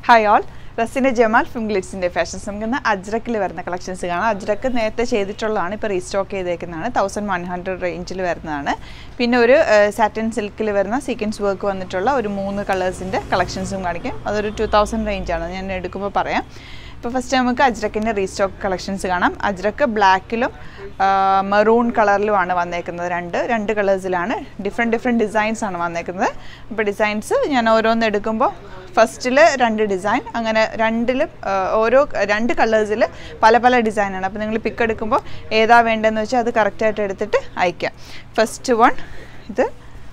hi all Rasina Jamal from ഗ്ലിറ്റ്സിൻ്റെ fashions നമുക്ക് ഇന്ന് അജ്രക്കിൽ വരുന്ന കളക്ഷൻസ് കാണാം അജ്രക്ക് നേരത്തെ ചെയ്തിട്ടുള്ളതാണ് ഇപ്പോൾ റീസ്റ്റോക്ക് ചെയ്തേക്കുന്നതാണ് തൗസൻഡ് വൺ ഹൺഡ്രഡ് റേഞ്ചിൽ വരുന്നതാണ് പിന്നെ ഒരു സാറ്റിൻ സിൽക്കിൽ വരുന്ന സീക്വൻസ് വർക്ക് വന്നിട്ടുള്ള ഒരു മൂന്ന് കളേഴ്സിൻ്റെ കളക്ഷൻസും കാണിക്കാം അതൊരു ടു തൗസൻഡ് റേഞ്ചാണ് ഞാൻ എടുക്കുമ്പോൾ പറയാം ഇപ്പോൾ ഫസ്റ്റ് നമുക്ക് അജ്രക്കിൻ്റെ റീസ്റ്റോക്ക് കളക്ഷൻസ് കാണാം അജ്രക്ക് ബ്ലാക്കിലും മെറൂൺ കളറിലുമാണ് വന്നേക്കുന്നത് രണ്ട് രണ്ട് കളേഴ്സിലാണ് ഡിഫറെൻറ്റ് ഡിഫറെൻറ്റ് ഡിസൈൻസ് ആണ് വന്നേക്കുന്നത് അപ്പോൾ ഡിസൈൻസ് ഞാൻ ഓരോന്ന് എടുക്കുമ്പോൾ ഫസ്റ്റിൽ രണ്ട് ഡിസൈൻ അങ്ങനെ രണ്ടിലും ആ, ഓരോ രണ്ട് കളേഴ്സിൽ പല പല ഡിസൈനാണ് അപ്പോൾ നിങ്ങൾ പിക്ക് എടുക്കുമ്പോൾ ഏതാ വേണ്ടതെന്ന് വെച്ചാൽ അത് കറക്റ്റായിട്ട് എടുത്തിട്ട് അയക്കാം ഫസ്റ്റ് വൺ ഇത്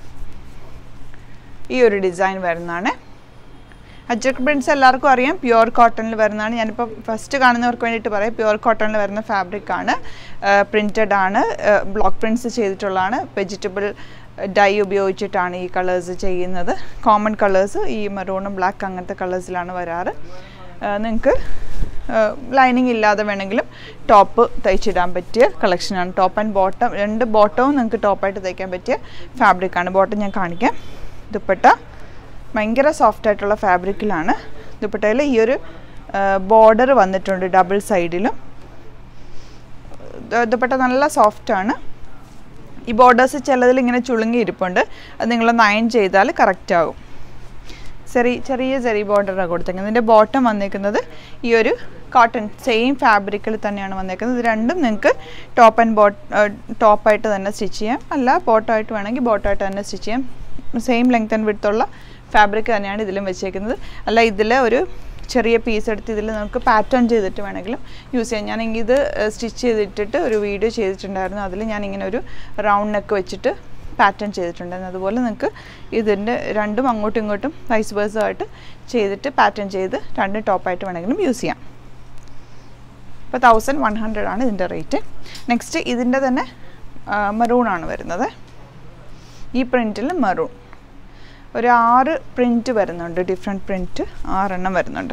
ഈ ഒരു ഡിസൈൻ വരുന്നതാണ് അജക് പ്രിൻസ് എല്ലാവർക്കും അറിയാം പ്യുവർ കോട്ടണിൽ വരുന്നതാണ് ഞാനിപ്പോൾ ഫസ്റ്റ് കാണുന്നവർക്ക് വേണ്ടിയിട്ട് പറയാം പ്യുവർ കോട്ടണിൽ വരുന്ന ഫാബ്രിക് ആണ് പ്രിൻറ്റഡ് ആണ് ബ്ലോക്ക് പ്രിൻറ്റ്സ് ചെയ്തിട്ടുള്ളതാണ് വെജിറ്റബിൾ ഡൈ ഉപയോഗിച്ചിട്ടാണ് ഈ കളേഴ്സ് ചെയ്യുന്നത് കോമൺ കളേഴ്സ് ഈ മെറൂണും ബ്ലാക്ക് അങ്ങനത്തെ കളേഴ്സിലാണ് വരാറ് നിങ്ങൾക്ക് ലൈനിങ് ഇല്ലാതെ വേണമെങ്കിലും ടോപ്പ് തയ്ച്ചിടാൻ പറ്റിയ കളക്ഷനാണ് ടോപ്പ് ആൻഡ് ബോട്ടം രണ്ട് ബോട്ടവും നിങ്ങൾക്ക് ടോപ്പായിട്ട് തയ്ക്കാൻ പറ്റിയ ഫാബ്രിക്കാണ് ബോട്ടം ഞാൻ കാണിക്കാം ദുപ്പട്ട ഭയങ്കര സോഫ്റ്റ് ആയിട്ടുള്ള ഫാബ്രിക്കിലാണ് ദുപ്പട്ടയിൽ ഈ ഒരു ബോർഡർ വന്നിട്ടുണ്ട് ഡബിൾ സൈഡിലും ദുപ്പട്ട നല്ല സോഫ്റ്റാണ് ഈ ബോർഡേഴ്സ് ചിലതിൽ ഇങ്ങനെ ചുളുങ്ങി ഇരിപ്പുണ്ട് അത് നിങ്ങൾ നയൻ ചെയ്താൽ കറക്റ്റ് ആകും ചെറിയ ചെറിയ ചെറിയ ബോർഡറാണ് കൊടുത്തേക്കുന്നത് ഇതിൻ്റെ ബോട്ടം വന്നേക്കുന്നത് ഈ ഒരു കോട്ടൺ സെയിം ഫാബ്രിക്കിൽ തന്നെയാണ് വന്നേക്കുന്നത് ഇത് രണ്ടും നിങ്ങൾക്ക് ടോപ്പ് ആൻഡ് ബോട്ട് ടോപ്പായിട്ട് തന്നെ സ്റ്റിച്ച് ചെയ്യാം അല്ല ബോട്ടമായിട്ട് വേണമെങ്കിൽ ബോട്ടമായിട്ട് തന്നെ സ്റ്റിച്ച് ചെയ്യാം സെയിം ലെങ്ത് ആൻഡ് വിടുത്തുള്ള ഫാബ്രിക് തന്നെയാണ് ഇതിലും വെച്ചേക്കുന്നത് അല്ല ഇതിൽ ഒരു ചെറിയ പീസ് എടുത്ത് ഇതിൽ നമുക്ക് പാറ്റേൺ ചെയ്തിട്ട് വേണമെങ്കിലും യൂസ് ചെയ്യാം ഞാൻ ഇത് സ്റ്റിച്ച് ചെയ്തിട്ടിട്ട് ഒരു വീഡിയോ ചെയ്തിട്ടുണ്ടായിരുന്നു അതിൽ ഞാൻ ഇങ്ങനെ ഒരു റൗണ്ട് നെക്ക് വെച്ചിട്ട് പാറ്റേൺ ചെയ്തിട്ടുണ്ടായിരുന്നു അതുപോലെ നിങ്ങൾക്ക് ഇതിൻ്റെ രണ്ടും അങ്ങോട്ടും ഇങ്ങോട്ടും വൈസ് വേഴ്സുമായിട്ട് ചെയ്തിട്ട് പാറ്റേൺ ചെയ്ത് രണ്ടും ടോപ്പായിട്ട് വേണമെങ്കിലും യൂസ് ചെയ്യാം ഇപ്പോൾ തൗസൻഡ് വൺ ഹൺഡ്രഡ് ആണ് ഇതിൻ്റെ റേറ്റ് നെക്സ്റ്റ് ഇതിൻ്റെ തന്നെ മെറൂൺ ആണ് വരുന്നത് ഈ പ്രിൻറ്റിൽ മെറൂൺ ഒരു ആറ് പ്രിൻറ്റ് വരുന്നുണ്ട് ഡിഫറെൻറ്റ് പ്രിൻറ്റ് ആറെണ്ണം വരുന്നുണ്ട്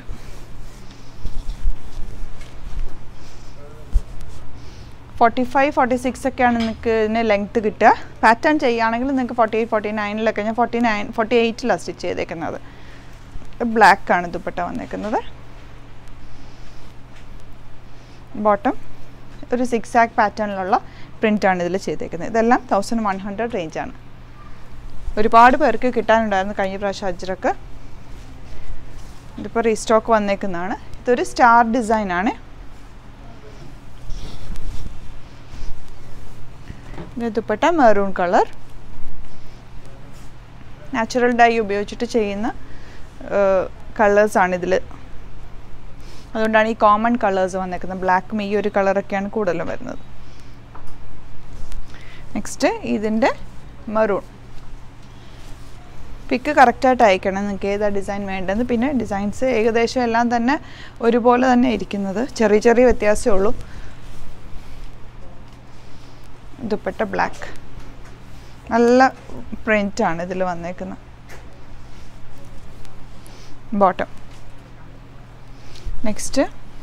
ഫോർട്ടി ഫൈവ് ഫോർട്ടി സിക്സ് ഒക്കെയാണ് നിങ്ങൾക്ക് ഇതിന് ലെങ്ത്ത് കിട്ടുക പാറ്റേൺ ചെയ്യുകയാണെങ്കിൽ നിങ്ങൾക്ക് ഫോർട്ടി എയ്റ്റ് ഫോർട്ടി നയനിലൊക്കെ ഞാൻ ഫോർട്ടി നയൻ ഫോർട്ടി എയ്റ്റിലാണ് സ്റ്റിച്ച് ചെയ്തേക്കുന്നത് ബ്ലാക്ക് ആണ് ദുപ്പട്ട വന്നേക്കുന്നത് ബോട്ടം ഒരു സിക്സ് ആക്ക് പാറ്റേണിലുള്ള പ്രിൻ്റാണ് ഇതിൽ ചെയ്തേക്കുന്നത് ഇതെല്ലാം തൗസൻഡ് വൺ ഹൺഡ്രഡ് റേഞ്ചാണ് ഒരുപാട് പേർക്ക് കിട്ടാനുണ്ടായിരുന്നു കഴിഞ്ഞ പ്രാവശ്യം അജ്രക്ക് ഇതിപ്പോൾ റീസ്റ്റോക്ക് വന്നേക്കുന്നതാണ് ഇതൊരു സ്റ്റാർ ഡിസൈനാണ് ഇത് dupatta maroon colour natural dye ഉപയോഗിച്ചിട്ട് ചെയ്യുന്ന കളേഴ്സാണ് ഇതിൽ അതുകൊണ്ടാണ് ഈ കോമൺ കളേഴ്സ് വന്നേക്കുന്നത് ബ്ലാക്കും ഈ ഒരു കളറൊക്കെയാണ് കൂടുതലും വരുന്നത് നെക്സ്റ്റ് ഇതിൻ്റെ മെറൂൺ പിക്ക് കറക്റ്റായിട്ട് അയക്കണം നിങ്ങൾക്ക് ഏതാ ഡിസൈൻ വേണ്ടത് പിന്നെ ഡിസൈൻസ് ഏകദേശം എല്ലാം തന്നെ ഒരുപോലെ തന്നെ ഇരിക്കുന്നത് ചെറിയ ചെറിയ വ്യത്യാസമേ ഉള്ളൂ ദുപ്പട്ട ബ്ലാക്ക് നല്ല പ്രിൻ്റാണ് ഇതിൽ വന്നേക്കുന്നത് ബോട്ടം നെക്സ്റ്റ്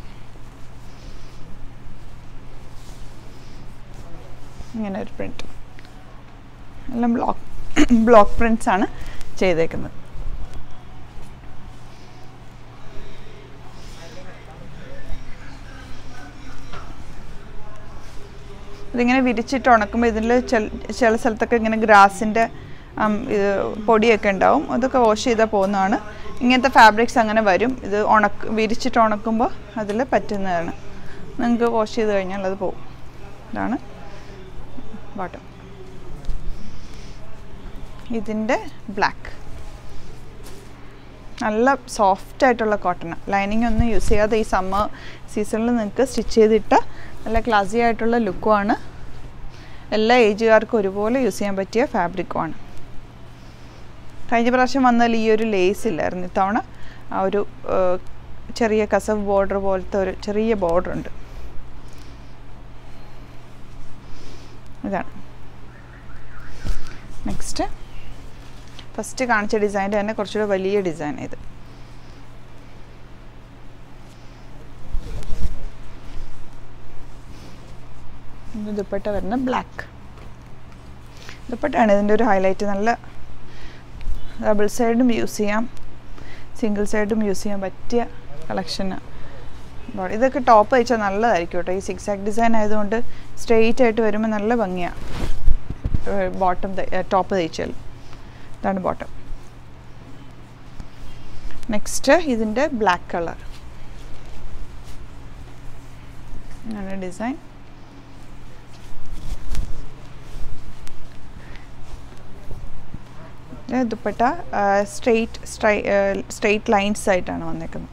ഇങ്ങനെ ഒരു പ്രിൻറ്റ് എല്ലാം ബ്ലോക്ക് ബ്ലോക്ക് പ്രിൻറ്റ്സ് ആണ് ചെയ്തേക്കുന്നത് ഇതിങ്ങനെ വിരിച്ചിട്ട് ഉണക്കുമ്പോൾ ഇതിൽ ചില സ്ഥലത്തൊക്കെ ഇങ്ങനെ ഗ്രാസിൻ്റെ ഇത് പൊടിയൊക്കെ ഉണ്ടാവും അതൊക്കെ വാഷ് ചെയ്താൽ പോകുന്നതാണ് ഇങ്ങനത്തെ ഫാബ്രിക്സ് അങ്ങനെ വരും ഇത് ഉണക്ക് വിരിച്ചിട്ട് ഉണക്കുമ്പോൾ അതിൽ പറ്റുന്നതാണ് നിങ്ങൾക്ക് വാഷ് ചെയ്ത് കഴിഞ്ഞാൽ അത് പോകും ഇതാണ് ബോട്ടം ഇതിൻ്റെ ബ്ലാക്ക് നല്ല സോഫ്റ്റ് ആയിട്ടുള്ള കോട്ടൺ ലൈനിങ് ഒന്നും യൂസ് ചെയ്യാതെ ഈ സമ്മർ സീസണിൽ നിങ്ങൾക്ക് സ്റ്റിച്ച് ചെയ്തിട്ട് നല്ല ക്ലാസി ആയിട്ടുള്ള ലുക്കുമാണ് എല്ലാ ഏജുകാർക്കും ഒരുപോലെ യൂസ് ചെയ്യാൻ പറ്റിയ ഫാബ്രിക്കുമാണ് കഴിഞ്ഞ പ്രാവശ്യം വന്നാൽ ഈ ഒരു ലേസ് ഇല്ലായിരുന്നു ഇത്തവണ ആ ഒരു ചെറിയ കസവ് ബോർഡർ പോലത്തെ ഒരു ചെറിയ ബോർഡർ ഉണ്ട് ഇതാണ് നെക്സ്റ്റ് ഫസ്റ്റ് കാണിച്ച ഡിസൈൻ്റെ തന്നെ കുറച്ചുകൂടെ വലിയ ഡിസൈൻ ഇത് ദുപ്പട്ട വരുന്ന ബ്ലാക്ക് ദുപ്പട്ടയാണ് ഇതിൻ്റെ ഒരു ഹൈലൈറ്റ് നല്ല ഡബിൾ സൈഡും യൂസ് ചെയ്യാം സിംഗിൾ സൈഡും യൂസ് ചെയ്യാൻ പറ്റിയ കളക്ഷന് ഇതൊക്കെ ടോപ്പ് തയ്ച്ചാൽ നല്ലതായിരിക്കും കേട്ടോ ഈ സിക്സ് ആക്ക് ഡിസൈൻ ആയതുകൊണ്ട് സ്ട്രെയിറ്റ് ആയിട്ട് വരുമ്പോൾ നല്ല ഭംഗിയാണ് ബോട്ടം ടോപ്പ് തയ്ച്ചാൽ ഇതാണ് ബോട്ടം നെക്സ്റ്റ് ഇതിൻ്റെ ബ്ലാക്ക് കളർ അങ്ങനെ design dupatta straight straight straight lines ആയിട്ടാണ് വന്നേക്കുന്നത്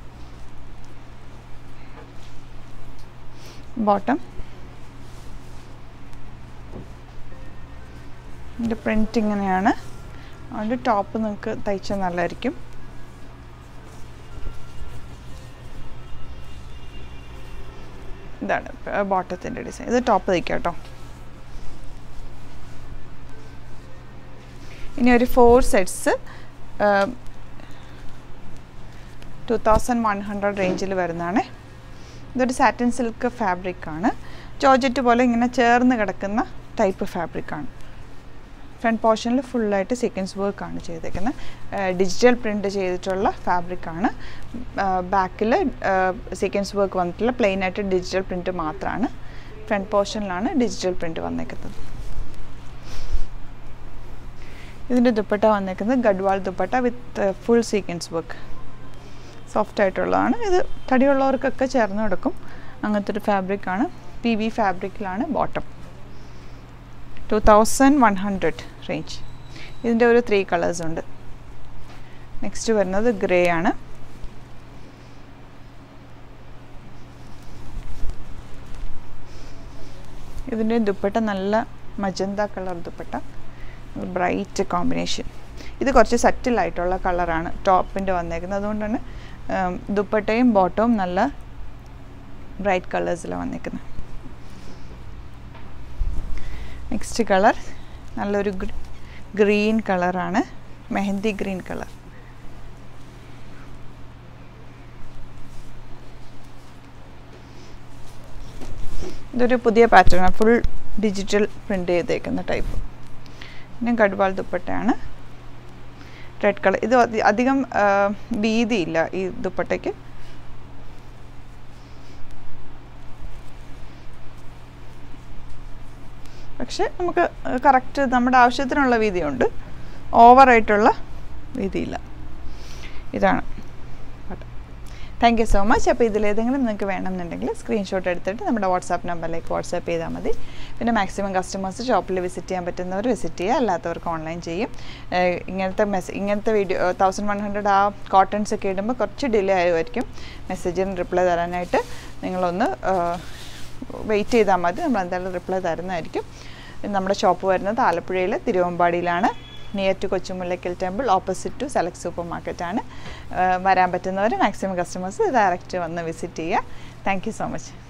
ബോട്ടം ഇതിൻ്റെ പ്രിൻ്റ് ഇങ്ങനെയാണ് അതുകൊണ്ട് ടോപ്പ് നിങ്ങൾക്ക് തയ്ച്ചാൽ നല്ലതായിരിക്കും ഇതാണ് ബോട്ടത്തിൻ്റെ ഡിസൈൻ ഇത് ടോപ്പ് തയ്ക്കാം കേട്ടോ ഇനി ഒരു four sets two thousand one hundred റേഞ്ചിൽ വരുന്നതാണ് ഇതൊരു സാറ്റിൻ സിൽക്ക് ഫാബ്രിക്കാണ് ജോർജറ്റ് പോലെ ഇങ്ങനെ ചേർന്ന് കിടക്കുന്ന ടൈപ്പ് ഫാബ്രിക്കാണ് ഫ്രണ്ട് പോർഷനിൽ ഫുള്ളായിട്ട് സീക്വൻസ് വർക്കാണ് ചെയ്തേക്കുന്നത് ഡിജിറ്റൽ പ്രിൻ്റ് ചെയ്തിട്ടുള്ള ഫാബ്രിക്കാണ് ബാക്കിൽ സീക്വൻസ് വർക്ക് വന്നിട്ടുള്ള പ്ലെയിൻ ആയിട്ട് ഡിജിറ്റൽ പ്രിൻ്റ് മാത്രമാണ് ഫ്രണ്ട് പോർഷനിലാണ് ഡിജിറ്റൽ പ്രിൻ്റ് വന്നേക്കുന്നത് ഇതിൻ്റെ ദുപ്പട്ട വന്നേക്കുന്നത് Gadwal dupatta with full sequence work soft ആയിട്ടുള്ളതാണ് ഇത് തടിയുള്ളവർക്കൊക്കെ ചേർന്ന് കൊടുക്കും അങ്ങനത്തെ ഒരു ഫാബ്രിക്കാണ് പി വി ഫാബ്രിക്കിലാണ് bottom two thousand one hundred range ഇതിൻ്റെ ഒരു ത്രീ കളേഴ്സ് ഉണ്ട് നെക്സ്റ്റ് വരുന്നത് ഗ്രേ ആണ് ഇതിൻ്റെ ദുപ്പട്ട നല്ല magenta colour dupatta bright combination ഇത് കുറച്ച് സറ്റിലായിട്ടുള്ള കളറാണ് ടോപ്പിൻ്റെ വന്നേക്കുന്നത് അതുകൊണ്ടാണ് ദുപ്പട്ടയും ബോട്ടവും നല്ല ബ്രൈറ്റ് കളേഴ്സിലാണ് വന്നേക്കുന്നത് നെക്സ്റ്റ് കളർ നല്ലൊരു ഗ്രീൻ കളറാണ് മെഹന്തി ഗ്രീൻ കളർ ഇതൊരു പുതിയ പാറ്റേൺ ഫുൾ ഡിജിറ്റൽ പ്രിൻ്റ് ചെയ്തേക്കുന്ന ടൈപ്പ് പിന്നെ ഗഡ്വാൾ ദുപ്പട്ടയാണ് റെഡ് കളർ ഇത് അധികം വീതിയില്ല ഈ ദുപ്പട്ടയ്ക്ക് പക്ഷെ നമുക്ക് കറക്റ്റ് നമ്മുടെ ആവശ്യത്തിനുള്ള വീതിയുണ്ട് ഓവറായിട്ടുള്ള വീതിയില്ല ഇതാണ് താങ്ക് യു സോ മച്ച് അപ്പോൾ ഇതിലേതെങ്കിലും നിങ്ങൾക്ക് വേണമെന്നുണ്ടെങ്കിൽ സ്ക്രീൻഷോട്ട് എടുത്തിട്ട് നമ്മുടെ വാട്സാപ്പ് നമ്പറിലേക്ക് വാട്സാപ്പ് ചെയ്താൽ മതി പിന്നെ മാക്സിമം കസ്റ്റമേഴ്സ് ഷോപ്പിൽ വിസിറ്റ് ചെയ്യാൻ പറ്റുന്നവർ വിസിറ്റ് ചെയ്യുക അല്ലാത്തവർക്ക് ഓൺലൈൻ ചെയ്യും ഇങ്ങനത്തെ മെസ്സേജ് ഇങ്ങനത്തെ വീഡിയോ തൗസൻഡ് വൺ ഹൺഡ്രഡ് ആ കോട്ടൺസ് ഒക്കെ ഇടുമ്പോൾ കുറച്ച് ഡിലേ ആയിരിക്കും മെസ്സേജിന് റിപ്ലൈ തരാനായിട്ട് നിങ്ങളൊന്ന് വെയിറ്റ് ചെയ്താൽ മതി നമ്മൾ എന്തായാലും റിപ്ലൈ തരുന്നതായിരിക്കും നമ്മുടെ ഷോപ്പ് വരുന്നത് ആലപ്പുഴയിൽ തിരുവമ്പാടിയിലാണ് near to Kochumullakkal temple opposite to select super മാർക്കറ്റാണ് വരാൻ പറ്റുന്നവർ മാക്സിമം കസ്റ്റമേഴ്സ് ഡയറക്റ്റ് വന്ന് വിസിറ്റ് ചെയ്യുക താങ്ക് യു സോ മച്ച്